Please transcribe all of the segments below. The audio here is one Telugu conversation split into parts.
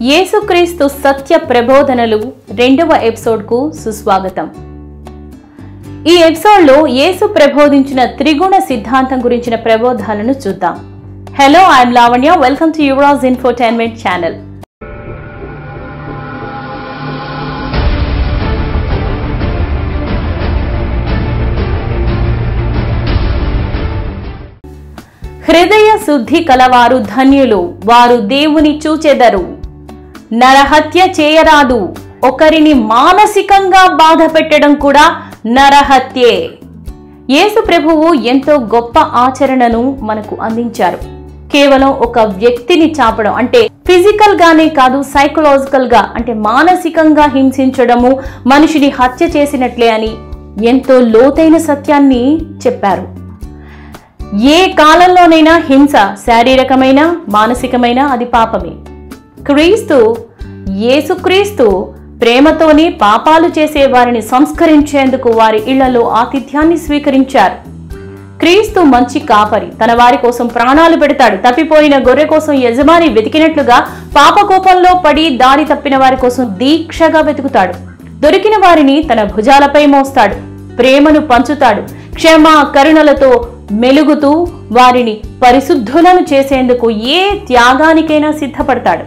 యేసుక్రీస్తు సత్య ప్రబోధనలు రెండవ ఎపిసోడ్కు సుస్వాగతం ఈ ఎపిసోడ్లో యేసు ప్రబోధించిన త్రిగుణ సిద్ధాంతం గురించిన ప్రబోధాలను చూద్దాం hello I'm Lavanya welcome to Yuvaraj infotainment channel హృదయ శుద్ధి కలవారు ధన్యులు వారు దేవుని చూచెదరు నరహత్య చేయరాదు ఒకరిని మానసికంగా బాధ పెట్టడం కూడా నరహత్యే యేసు ప్రభువు ఎంతో గొప్ప ఆచరణను మనకు అందించారు కేవలం ఒక వ్యక్తిని చాపడం అంటే ఫిజికల్ గానే కాదు సైకలాజికల్ గా అంటే మానసికంగా హింసించడము మనిషిని హత్య చేసినట్లే అని ఎంతో లోతైన సత్యాన్ని చెప్పారు ఏ కాలంలోనైనా హింస శారీరకమైన మానసికమైన అది పాపమే క్రీస్తు యేసుక్రీస్తు ప్రేమతోనే పాపాలు చేసే వారిని సంస్కరించేందుకు వారి ఇళ్లలో ఆతిథ్యాన్ని స్వీకరించారు క్రీస్తు మంచి కాపరి తన వారి కోసం ప్రాణాలు పెడతాడు తప్పిపోయిన గొర్రె కోసం యజమాని వెతికినట్లుగా పాపకోపంలో పడి దారి తప్పిన వారి కోసం దీక్షగా వెతుకుతాడు దొరికిన వారిని తన భుజాలపై మోస్తాడు ప్రేమను పంచుతాడు క్షమ కరుణలతో మెలుగుతూ వారిని పరిశుద్ధులను చేసేందుకు ఏ త్యాగానికైనా సిద్ధపడతాడు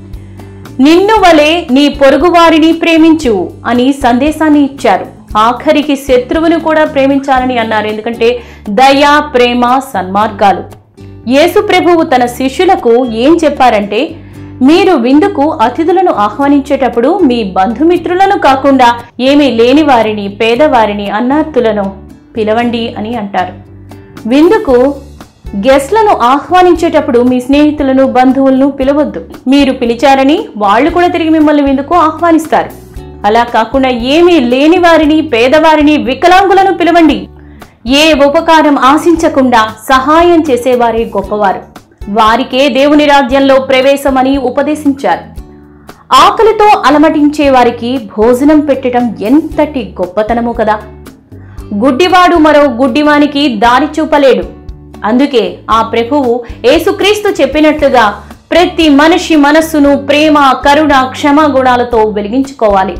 నిన్ను వలె నీ పొరుగువారిని ప్రేమించు అని సందేశాన్ని ఇచ్చారు ఆఖరికి శత్రువును కూడా ప్రేమించాలని అన్నారు ఎందుకంటే దయ ప్రేమ సన్మార్గాలు యేసు ప్రభువు తన శిష్యులకు ఏం చెప్పారంటే మీరు విందుకు అతిథులను ఆహ్వానించేటప్పుడు మీ బంధుమిత్రులను కాకుండా ఏమీ లేని వారిని పేదవారిని అన్నార్థులను పిలవండి అని అంటారు విందుకు గెస్ట్లను ఆహ్వానించేటప్పుడు మీ స్నేహితులను బంధువులను పిలవద్దు మీరు పిలిచారని వాళ్ళు కూడా తిరిగి మిమ్మల్ని విందుకు ఆహ్వానిస్తారు అలా కాకుండా ఏమీ లేని వారిని పేదవారిని వికలాంగులను పిలవండి ఏ ఉపకారం ఆశించకుండా సహాయం చేసేవారే గొప్పవారు వారికే దేవుని రాజ్యంలో ప్రవేశమని ఉపదేశించారు ఆకలితో అలమటించే వారికి భోజనం పెట్టడం ఎంతటి గొప్పతనము కదా గుడ్డివాడు మరో గుడ్డివానికి దారి చూపలేడు అందుకే ఆ ప్రభువు యేసుక్రీస్తు చెప్పినట్లుగా ప్రతి మనిషి మనస్సును ప్రేమ కరుణ క్షమ గుణాలతో వెలిగించుకోవాలి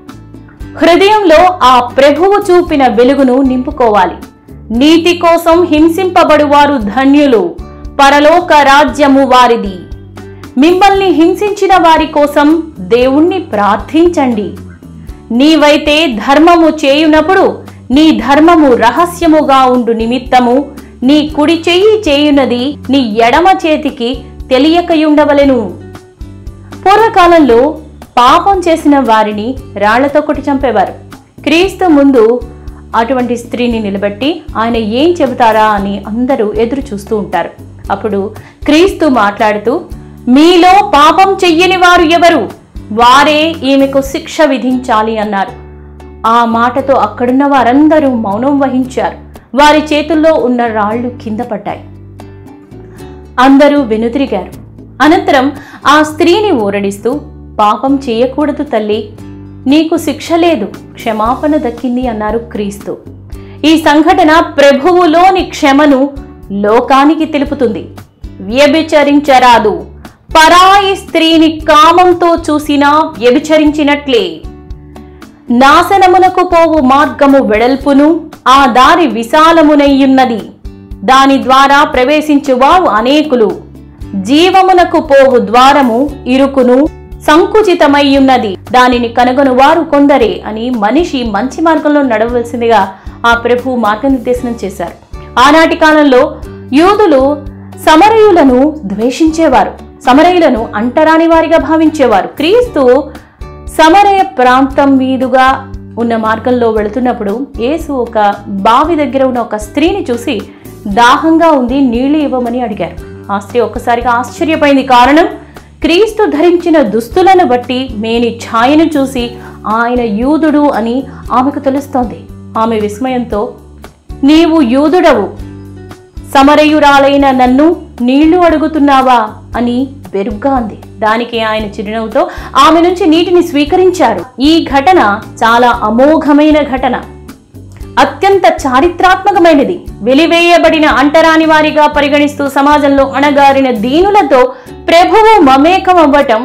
హృదయంలో ఆ ప్రభువు చూపిన వెలుగును నింపుకోవాలి నీతి కోసం హింసింపబడువారు ధన్యులు పరలోక రాజ్యము వారిది మిమ్మల్ని హింసించిన వారి కోసం దేవుణ్ణి ప్రార్థించండి నీవైతే ధర్మము చేయునప్పుడు నీ ధర్మము రహస్యముగా ఉండు నిమిత్తము నీ కుడి చెయ్యి చేయునది నీ ఎడమ చేతికి తెలియకయుండవలెను పూర్వకాలంలో పాపం చేసిన వారిని రాళ్లతో కొట్టి చంపేవారు క్రీస్తు ముందు అటువంటి స్త్రీని నిలబెట్టి ఆయన ఏం చెబుతారా అని అందరూ ఎదురు చూస్తూ ఉంటారు అప్పుడు క్రీస్తు మాట్లాడుతూ మీలో పాపం చెయ్యని వారు ఎవరు వారే ఈమెకు శిక్ష విధించాలి అన్నారు ఆ మాటతో అక్కడున్న వారందరూ మౌనం వహించారు వారి చేతుల్లో ఉన్న రాళ్లు కింద పడ్డాయి అందరూ వెనుతిరిగారు అనంతరం ఆ స్త్రీని ఊరడిస్తూ పాపం చేయకూడదు తల్లి నీకు శిక్ష లేదు క్షమాపణ దక్కింది అన్నారు క్రీస్తు ఈ సంఘటన ప్రభువులోని క్షమను లోకానికి తెలుపుతుంది వ్యభిచరించరాదు పరాయి స్త్రీని కామంతో చూసినా వ్యభిచరించినట్లే నాశనమునకు పోవు మార్గము వెడల్పును ఆ దారి విశాలమునయ్యున్నది దాని ద్వారా ప్రవేశించువారు అనేకులు జీవమునకు పోవు ద్వారము ఇరుకును సంకుచితమయ్యున్నది దానిని కనుగొనువారు కొందరే అని మనిషి మంచి మార్గంలో నడవలసిందిగా ఆ ప్రభు మార్గనిర్దేశనం చేశారు ఆనాటి కాలంలో యూదులు సమరయులను ద్వేషించేవారు సమరయులను అంటరాని వారిగా భావించేవారు క్రీస్తు సమరయ ప్రాంతం మీదుగా ఉన్న మార్గంలో వెళుతున్నప్పుడు యేసు ఒక బావి దగ్గర ఉన్న ఒక స్త్రీని చూసి దాహంగా ఉంది నీళ్లు ఇవ్వమని అడిగారు ఆ స్త్రీ ఒక్కసారిగా ఆశ్చర్యపోయింది కారణం క్రీస్తు ధరించిన దుస్తులను బట్టి మేని ఛాయను చూసి ఆయన యూదుడు అని ఆమెకు తెలుస్తోంది ఆమె విస్మయంతో నీవు యూదుడవు సమరయురాలైన నన్ను నీళ్లు అడుగుతున్నావా అని బెరుగ్గా అంది దానికి ఆయన చిరునవ్వుతో ఆమె నుంచి నీటిని స్వీకరించారు ఈ ఘటన చాలా అమోఘమైన ఘటన అత్యంత చారిత్రాత్మకమైనది వెలివేయబడిన అంటరాని వారిగా పరిగణిస్తూ సమాజంలో అణగారిన దీనులతో ప్రభువు మమేకమవ్వటం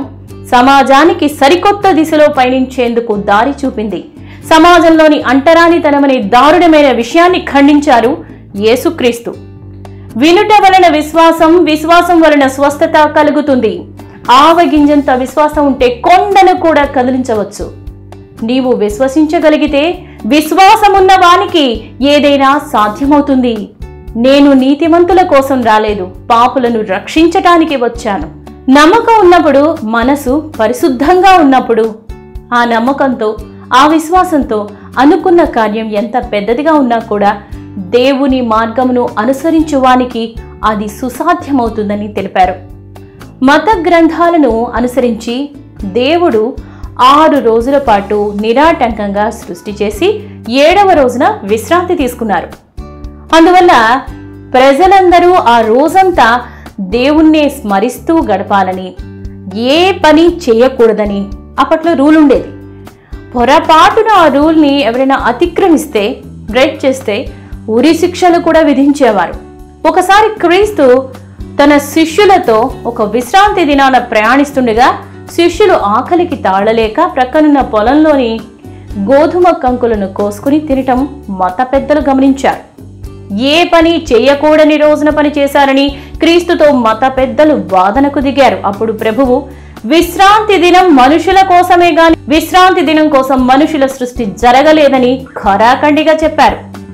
సమాజానికి సరికొత్త దిశలో పయనించేందుకు దారి చూపింది సమాజంలోని అంటరానితనమనే దారుణమైన విషయాన్ని ఖండించారు యేసుక్రీస్తు వినుట వలన విశ్వాసం విశ్వాసం వలన స్వస్థత కలుగుతుంది ఆవగింజంత విశ్వాసం ఉంటే కొండను కూడా కదిలించవచ్చు నీవు విశ్వసించగలిగితే విశ్వాసమున్న వానికి ఏదైనా సాధ్యమవుతుంది నేను నీతిమంతుల కోసం రాలేదు పాపులను రక్షించటానికి వచ్చాను నమ్మకం ఉన్నప్పుడు మనసు పరిశుద్ధంగా ఉన్నప్పుడు ఆ నమ్మకంతో ఆ విశ్వాసంతో అనుకున్న కార్యం ఎంత పెద్దదిగా ఉన్నా కూడా దేవుని మార్గమును అనుసరించువానికి అది సుసాధ్యమవుతుందని తెలిపారు మత గ్రంథాలను అనుసరించి దేవుడు ఆరు రోజుల పాటు నిరాటంకంగా సృష్టి చేసి ఏడవ రోజున విశ్రాంతి తీసుకున్నారు అందువల్ల ప్రజలందరూ ఆ రోజంతా దేవుణ్ణే స్మరిస్తూ గడపాలని ఏ పని చేయకూడదని అప్పట్లో రూల్ ఉండేది పొరపాటున ఆ రూల్ని ఎవరైనా అతిక్రమిస్తే బ్రేక్ చేస్తే ఉరి శిక్షలు కూడా విధించేవారు ఒకసారి క్రీస్తు తన శిష్యులతో ఒక విశ్రాంతి దినాన ప్రయాణిస్తుండగా శిష్యులు ఆకలికి తాళలేక ప్రక్కనున్న పొలంలోని గోధుమ కంకులను కోసుకుని తినటం మత పెద్దలు గమనించారు ఏ పని చేయకూడని రోజున పని చేశారని క్రీస్తుతో మత పెద్దలు వాదనకు దిగారు అప్పుడు ప్రభువు విశ్రాంతి దినం మనుషుల కోసమే గాని విశ్రాంతి దినం కోసం మనుషుల సృష్టి జరగలేదని ఖరాఖండిగా చెప్పారు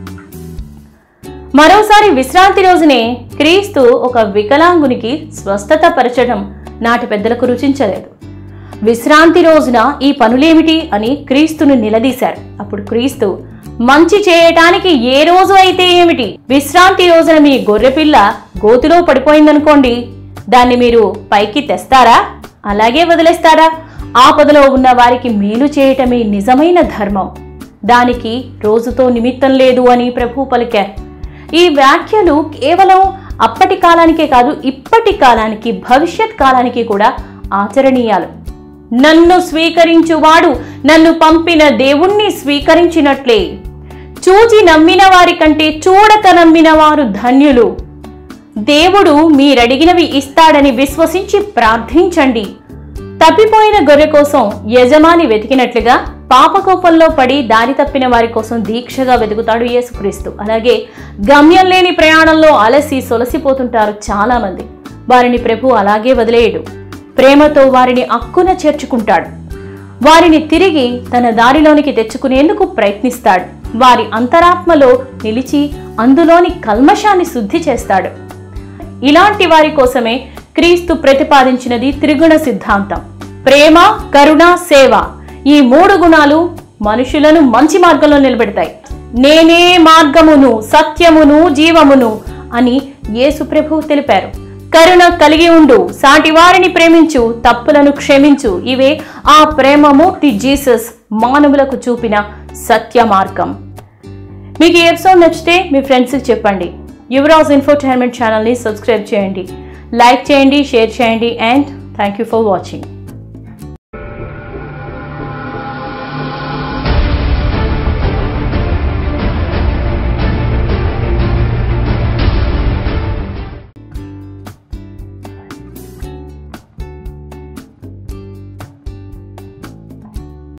మరోసారి విశ్రాంతి రోజునే క్రీస్తు ఒక వికలాంగునికి స్వస్థత పరచడం నాటి పెద్దలకు రుచించలేదు విశ్రాంతి రోజున ఈ పనులేమిటి అని క్రీస్తును నిలదీశారు అప్పుడు క్రీస్తు మంచి చేయటానికి ఏ రోజు అయితే ఏమిటి విశ్రాంతి రోజున మీ గొర్రెపిల్ల గోతిలో పడిపోయిందనుకోండి దాన్ని మీరు పైకి తెస్తారా అలాగే వదిలేస్తారా ఆపదలో ఉన్న వారికి మేలు చేయటమే నిజమైన ధర్మం దానికి రోజుతో నిమిత్తం లేదు అని ప్రభు పలికారు ఈ వ్యాఖ్యలు కేవలం అప్పటి కాలానికే కాదు ఇప్పటి కాలానికి భవిష్యత్ కాలానికి కూడా ఆచరణీయాలు నన్ను స్వీకరించువాడు నన్ను పంపిన దేవుణ్ణి స్వీకరించినట్లే చూచి నమ్మిన వారి కంటే చూడక నమ్మిన వారు ధన్యులు దేవుడు మీరడిగినవి ఇస్తాడని విశ్వసించి ప్రార్థించండి తప్పిపోయిన గొర్రె కోసం యజమాని వెతికినట్లుగా పాపకోపంలో పడి దారి తప్పిన వారి కోసం దీక్షగా వెతుకుతాడు యేసుక్రీస్తు అలాగే గమ్యం లేని ప్రయాణంలో అలసి సొలసిపోతుంటారు చాలా మంది వారిని ప్రభు అలాగే వదిలేయడు ప్రేమతో వారిని అక్కున చేర్చుకుంటాడు వారిని తిరిగి తన దారిలోనికి తెచ్చుకునేందుకు ప్రయత్నిస్తాడు వారి అంతరాత్మలో నిలిచి అందులోని కల్మషాన్ని శుద్ధి చేస్తాడు ఇలాంటి వారి కోసమే క్రీస్తు ప్రతిపాదించినది త్రిగుణ సిద్ధాంతం ప్రేమ కరుణ సేవ ఈ మూడు గుణాలు మనుషులను మంచి మార్గంలో నిలబెడతాయి నేనే మార్గమును సత్యమును జీవమును అని యేసు ప్రభు తెలిపారు కరుణ కలిగి ఉండు సాటి వారిని ప్రేమించు తప్పులను క్షమించు ఇవే ఆ ప్రేమమూర్తి జీసస్ మానవులకు చూపిన సత్య మార్గం మీకు ఈ ఎపిసోడ్ నచ్చితే మీ ఫ్రెండ్స్కి చెప్పండి యువరాజ్ ఇన్ఫోటైన్మెంట్ ఛానల్ని సబ్స్క్రైబ్ చేయండి లైక్ చేయండి షేర్ చేయండి and thank you for watching